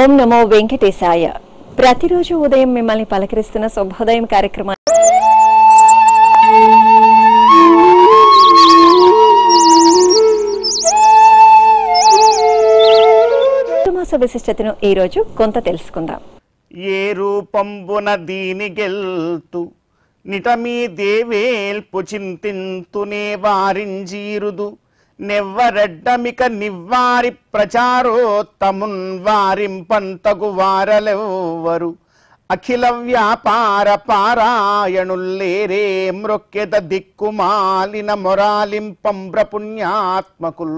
ఓం నమో వెంకటేశాయ ప్రతిరోజు ఉదయం మిమ్మల్ని పలకరిస్తున్న శుభోదయం కార్యక్రమం మాస విశిష్టతను ఈ రోజు కొంత తెలుసుకుందాం ఏ రూపంబున దీని గెల్తు నిటమీ దేవేల్పు చింతింతునే వారింజీరుదు నెవ్వరెడ్డమిక నివ్వారి ప్రచారోత్తమున్ వారింపంతగు వారలెవ్వరు అఖిల వ్యాపార పారాయణుల్లేరే మ్రొక్కెద దిక్కుమాలిన మొరాలింపంబ్ర పుణ్యాత్మకుల్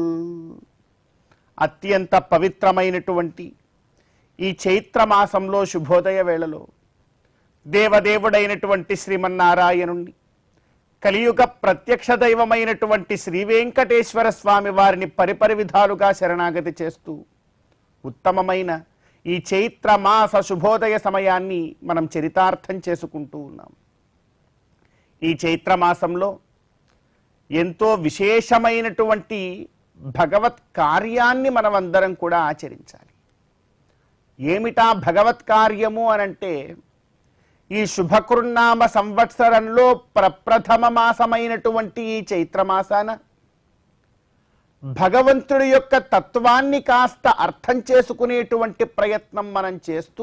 అత్యంత పవిత్రమైనటువంటి ఈ చైత్ర మాసంలో శుభోదయ వేళలో దేవదేవుడైనటువంటి శ్రీమన్నారాయణుణ్ణి కలియుగ ప్రత్యక్ష దైవమైనటువంటి శ్రీ వెంకటేశ్వర స్వామి వారిని పరిపరి విధాలుగా శరణాగతి చేస్తూ ఉత్తమమైన ఈ చైత్ర మాస శుభోదయ సమయాన్ని మనం చరితార్థం చేసుకుంటూ ఉన్నాం ఈ చైత్ర మాసంలో ఎంతో విశేషమైనటువంటి భగవత్ కార్యాన్ని మనం అందరం కూడా ఆచరించాలి ఏమిటా భగవత్ కార్యము అనంటే ఈ శుభకృన్నామ సంవత్సరంలో ప్రప్రథమ మాసమైనటువంటి ఈ చైత్రమాసాన భగవంతుడి యొక్క తత్వాన్ని కాస్త అర్థం చేసుకునేటువంటి ప్రయత్నం మనం చేస్తూ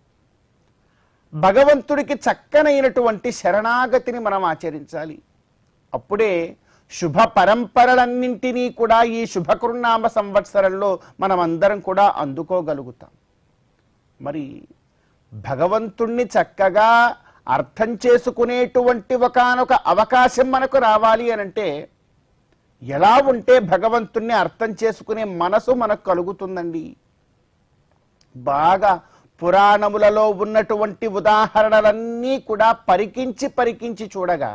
భగవంతుడికి చక్కనైనటువంటి శరణాగతిని మనం ఆచరించాలి అప్పుడే శుభ పరంపరలన్నింటినీ కూడా ఈ శుభకృన్నామ సంవత్సరంలో మనం అందరం కూడా అందుకోగలుగుతాం మరి భగవంతుణ్ణి చక్కగా అర్థం చేసుకునేటువంటి ఒకానొక అవకాశం మనకు రావాలి అనంటే ఎలా ఉంటే భగవంతుణ్ణి అర్థం చేసుకునే మనసు మనకు కలుగుతుందండి బాగా పురాణములలో ఉన్నటువంటి ఉదాహరణలన్నీ కూడా పరికించి పరికించి చూడగా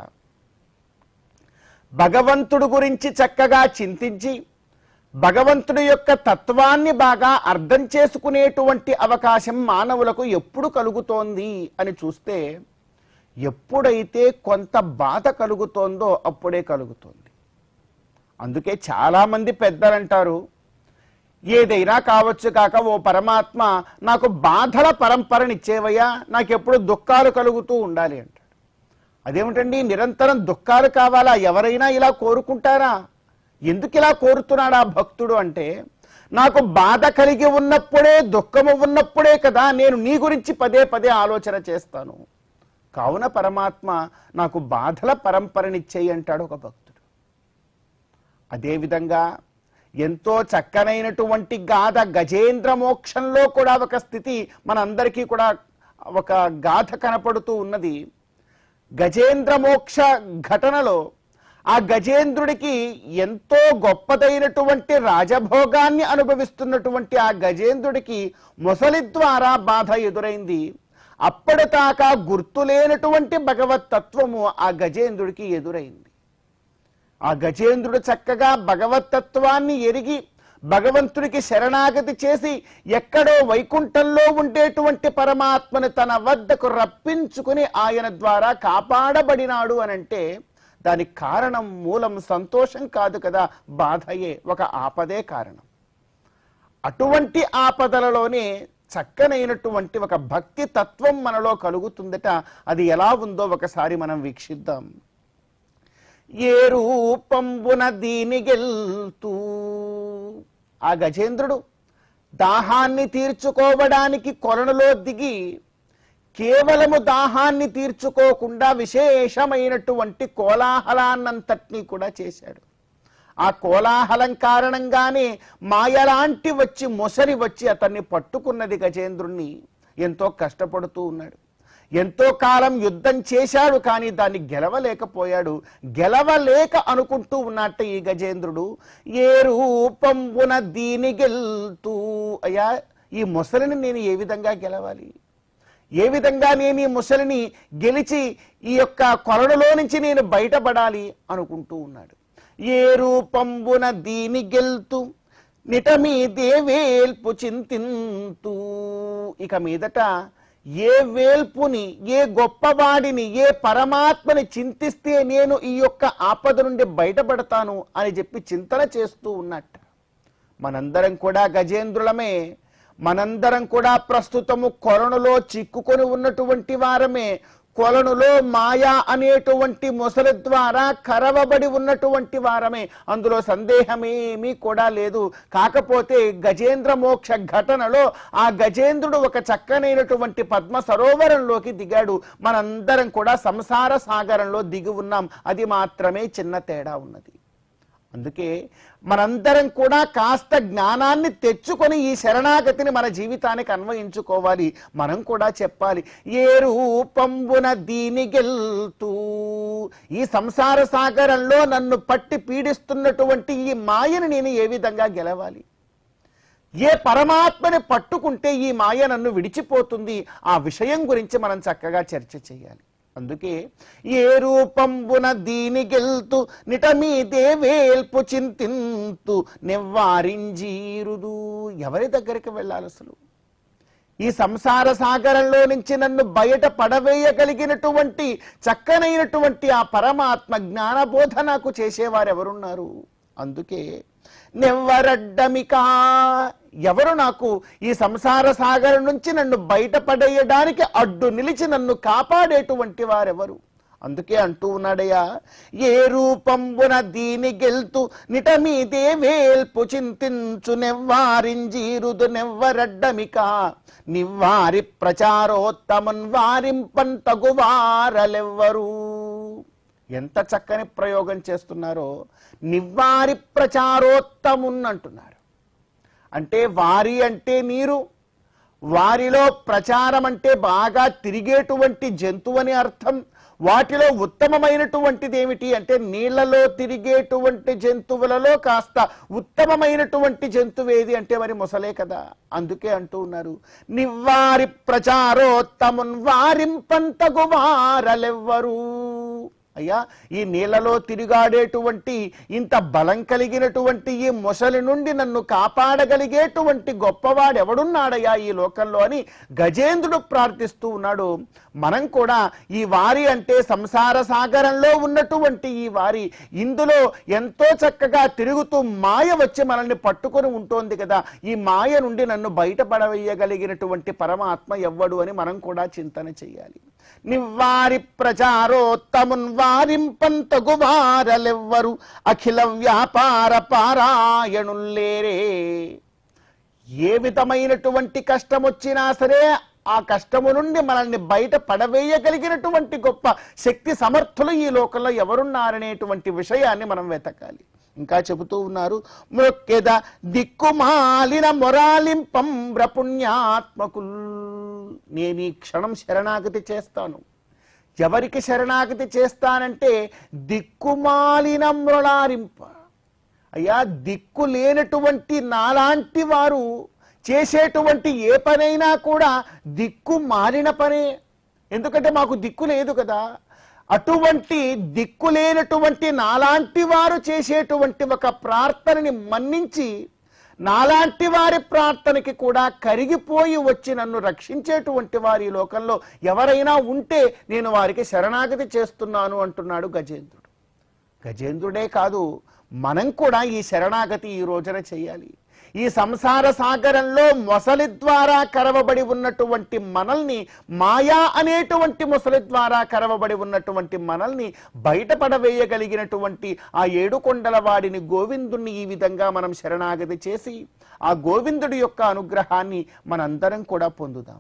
భగవంతుడు గురించి చక్కగా చింతించి భగవంతుడి యొక్క తత్వాన్ని బాగా అర్థం చేసుకునేటువంటి అవకాశం మానవులకు ఎప్పుడు కలుగుతోంది అని చూస్తే ఎప్పుడైతే కొంత బాధ కలుగుతోందో అప్పుడే కలుగుతోంది అందుకే చాలామంది పెద్దలంటారు ఏదైనా కావచ్చు కాక ఓ పరమాత్మ నాకు బాధల పరంపరనిచ్చేవయ్యా నాకెప్పుడు దుఃఖాలు కలుగుతూ ఉండాలి అంటాడు అదేమిటండి నిరంతరం దుఃఖాలు కావాలా ఎవరైనా ఇలా కోరుకుంటారా ఎందుకు ఇలా కోరుతున్నాడు ఆ భక్తుడు అంటే నాకు బాధ కలిగి ఉన్నప్పుడే దుఃఖము ఉన్నప్పుడే కదా నేను నీ గురించి పదే పదే ఆలోచన చేస్తాను కావున పరమాత్మ నాకు బాధల పరంపరనిచ్చేయి అంటాడు ఒక భక్తుడు అదేవిధంగా ఎంతో చక్కనైనటువంటి గాథ గజేంద్ర మోక్షంలో కూడా ఒక స్థితి మనందరికీ కూడా ఒక గాథ కనపడుతూ ఉన్నది గజేంద్ర మోక్ష ఘటనలో ఆ గజేంద్రుడికి ఎంతో గొప్పదైనటువంటి రాజభోగాన్ని అనుభవిస్తున్నటువంటి ఆ గజేంద్రుడికి ముసలి ద్వారా బాధ ఎదురైంది అప్పటిదాకా గుర్తులేనటువంటి భగవత్ తత్వము ఆ గజేంద్రుడికి ఎదురైంది ఆ గజేంద్రుడు చక్కగా భగవత్ తత్వాన్ని ఎరిగి భగవంతుడికి శరణాగతి చేసి ఎక్కడో వైకుంఠంలో ఉండేటువంటి పరమాత్మను తన వద్దకు రప్పించుకుని ఆయన ద్వారా కాపాడబడినాడు అనంటే దానికి కారణం మూలం సంతోషం కాదు కదా బాధయే ఒక ఆపదే కారణం అటువంటి ఆపదలలోనే చక్కనైనటువంటి ఒక భక్తి తత్వం మనలో కలుగుతుందట అది ఎలా ఉందో ఒకసారి మనం వీక్షిద్దాం ఏ రూపంబున దీని గెల్తూ ఆ గజేంద్రుడు దాహాన్ని తీర్చుకోవడానికి కొలనులో దిగి కేవలము దాహాన్ని తీర్చుకోకుండా విశేషమైనటువంటి కోలాహలాన్నంతటినీ కూడా చేశాడు ఆ కోలాహలం కారణంగానే మాయలాంటి వచ్చి మొసరి వచ్చి అతన్ని పట్టుకున్నది గజేంద్రుణ్ణి ఎంతో కష్టపడుతూ ఉన్నాడు ఎంతో కాలం యుద్ధం చేశాడు కానీ దాన్ని గెలవలేకపోయాడు గెలవలేక అనుకుంటూ ఉన్నట్ట ఈ గజేంద్రుడు ఏ రూపంబున దీని గెల్తూ అయ్యా ఈ ముసలిని నేను ఏ విధంగా గెలవాలి ఏ విధంగా నేను ఈ ముసలిని గెలిచి ఈ యొక్క కొరడులో నుంచి నేను బయటపడాలి అనుకుంటూ ఉన్నాడు ఏ రూపంబున దీని గెల్తు నిటమీ దేవేల్పు చింతింతూ ఇక మీదట ఏ వేల్పుని ఏ గొప్పవాడిని ఏ పరమాత్మని చింతిస్తే నేను ఈ యొక్క ఆపద నుండి బయటపడతాను అని చెప్పి చింతన చేస్తూ ఉన్నట్ట మనందరం కూడా గజేంద్రులమే మనందరం కూడా ప్రస్తుతము కొలనులో చిక్కుకొని ఉన్నటువంటి వారమే కొలనులో మాయా అనేటువంటి మొసలి ద్వారా కరవబడి ఉన్నటువంటి వారమే అందులో సందేహమేమీ కూడా లేదు కాకపోతే గజేంద్ర మోక్ష ఘటనలో ఆ గజేంద్రుడు ఒక చక్కనైనటువంటి పద్మ సరోవరంలోకి దిగాడు మనందరం కూడా సంసార సాగరంలో దిగి ఉన్నాం అది మాత్రమే చిన్న తేడా ఉన్నది అందుకే మనందరం కూడా కాస్త జ్ఞానాన్ని తెచ్చుకొని ఈ శరణాగతిని మన జీవితానికి అన్వయించుకోవాలి మనం కూడా చెప్పాలి ఏ రూపంబున దీని గెల్తూ ఈ సంసార సాగరంలో నన్ను పట్టి పీడిస్తున్నటువంటి ఈ మాయను నేను ఏ విధంగా గెలవాలి ఏ పరమాత్మని పట్టుకుంటే ఈ మాయ నన్ను విడిచిపోతుంది ఆ విషయం గురించి మనం చక్కగా చర్చ చేయాలి అందుకే ఏ రూపంబున దీని గెల్తు నిటమీదే వేల్పు చింతింతు నివ్వారింజీరుదు ఎవరి దగ్గరికి వెళ్ళాలి అసలు ఈ సంసార సాగరంలో నుంచి నన్ను బయట పడవేయగలిగినటువంటి చక్కనైనటువంటి ఆ పరమాత్మ జ్ఞానబోధ నాకు చేసేవారు ఎవరున్నారు అందుకే నెవ్వరడ్డమికా ఎవరు నాకు ఈ సంసార సాగరం నుంచి నన్ను బయటపడేయడానికి అడ్డు నిలిచి నన్ను కాపాడేటువంటి వారెవరు అందుకే అంటూ ఉన్నాడయ్యా ఏ రూపంబున దీని గెల్తు నిటమీదే వేల్పు చింతించు నెవ్వారింజీరుదు నెవ్వరడ్డమిక నివ్వారి ప్రచారోత్తమన్ వారింపన్ తగువారలెవ్వరు ఎంత చక్కని ప్రయోగం చేస్తున్నారో నివ్వారి ప్రచారోత్తమున్ అంటున్నారు అంటే వారి అంటే నీరు వారిలో ప్రచారం అంటే బాగా తిరిగేటువంటి జంతువు అని అర్థం వాటిలో ఉత్తమమైనటువంటిది ఏమిటి అంటే నీళ్లలో తిరిగేటువంటి జంతువులలో కాస్త ఉత్తమమైనటువంటి జంతువు ఏది అంటే మరి మొసలే కదా అందుకే అంటూ ఉన్నారు నివ్వారి ప్రచారోత్తమున్ వారింపంతగు వారలెవ్వరు అయ్యా ఈ నీళ్ళలో తిరుగాడేటువంటి ఇంత బలం కలిగినటువంటి ఈ మొసలి నుండి నన్ను కాపాడగలిగేటువంటి గొప్పవాడు ఎవడున్నాడయ్యా ఈ లోకంలో అని గజేంద్రుడు ప్రార్థిస్తూ ఉన్నాడు మనం కూడా ఈ వారి అంటే సంసార సాగరంలో ఉన్నటువంటి ఈ వారి ఇందులో ఎంతో చక్కగా తిరుగుతూ మాయ వచ్చి మనల్ని పట్టుకొని ఉంటోంది కదా ఈ మాయ నుండి నన్ను బయటపడవేయగలిగినటువంటి పరమాత్మ ఎవ్వడు అని మనం కూడా చింతన చేయాలి నివ్వారి ప్రచారోత్తమున్ వారింపంతగు వారలెవ్వరు అఖిల వ్యాపార పారాయణుల్లేరే ఏ విధమైనటువంటి కష్టం వచ్చినా సరే ఆ కష్టము నుండి మనల్ని బయట పడవేయగలిగినటువంటి గొప్ప శక్తి సమర్థులు ఈ లోకంలో ఎవరున్నారనేటువంటి విషయాన్ని మనం వెతకాలి ఇంకా చెబుతూ ఉన్నారు మృక్కెద దిక్కుమాలిన మొరాలింపం పుణ్యాత్మకుల్ నేను ఈ క్షణం శరణాగతి చేస్తాను ఎవరికి శరణాగతి చేస్తానంటే దిక్కుమాలిన మృళారింప అయ్యా దిక్కు లేనటువంటి నాలాంటి వారు చేసేటువంటి ఏ పనైనా కూడా దిక్కు మారిన పనే ఎందుకంటే మాకు దిక్కు లేదు కదా అటువంటి దిక్కు లేనటువంటి నాలాంటి వారు చేసేటువంటి ఒక ప్రార్థనని మన్నించి నాలాంటి వారి ప్రార్థనకి కూడా కరిగిపోయి వచ్చి నన్ను రక్షించేటువంటి వారి ఈ లోకంలో ఎవరైనా ఉంటే నేను వారికి శరణాగతి చేస్తున్నాను అంటున్నాడు గజేంద్రుడు గజేంద్రుడే కాదు మనం కూడా ఈ శరణాగతి ఈ రోజున చేయాలి ఈ సంసార సాగరంలో మొసలి ద్వారా కరవబడి ఉన్నటువంటి మనల్ని మాయా అనేటువంటి మొసలి ద్వారా కరవబడి ఉన్నటువంటి మనల్ని బయటపడవేయగలిగినటువంటి ఆ ఏడు కొండల వాడిని గోవిందుణ్ణి ఈ విధంగా మనం శరణాగతి చేసి ఆ గోవిందుడి యొక్క అనుగ్రహాన్ని మనందరం కూడా పొందుదాం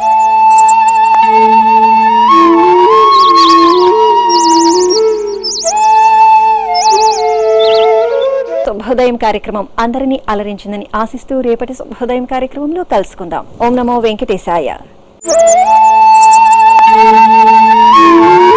శుభోదయం కార్యక్రమం అందరినీ అలరించిందని ఆశిస్తూ రేపటి శుభోదయం కార్యక్రమంలో కలుసుకుందాం ఓం నమో వెంకటేశాయ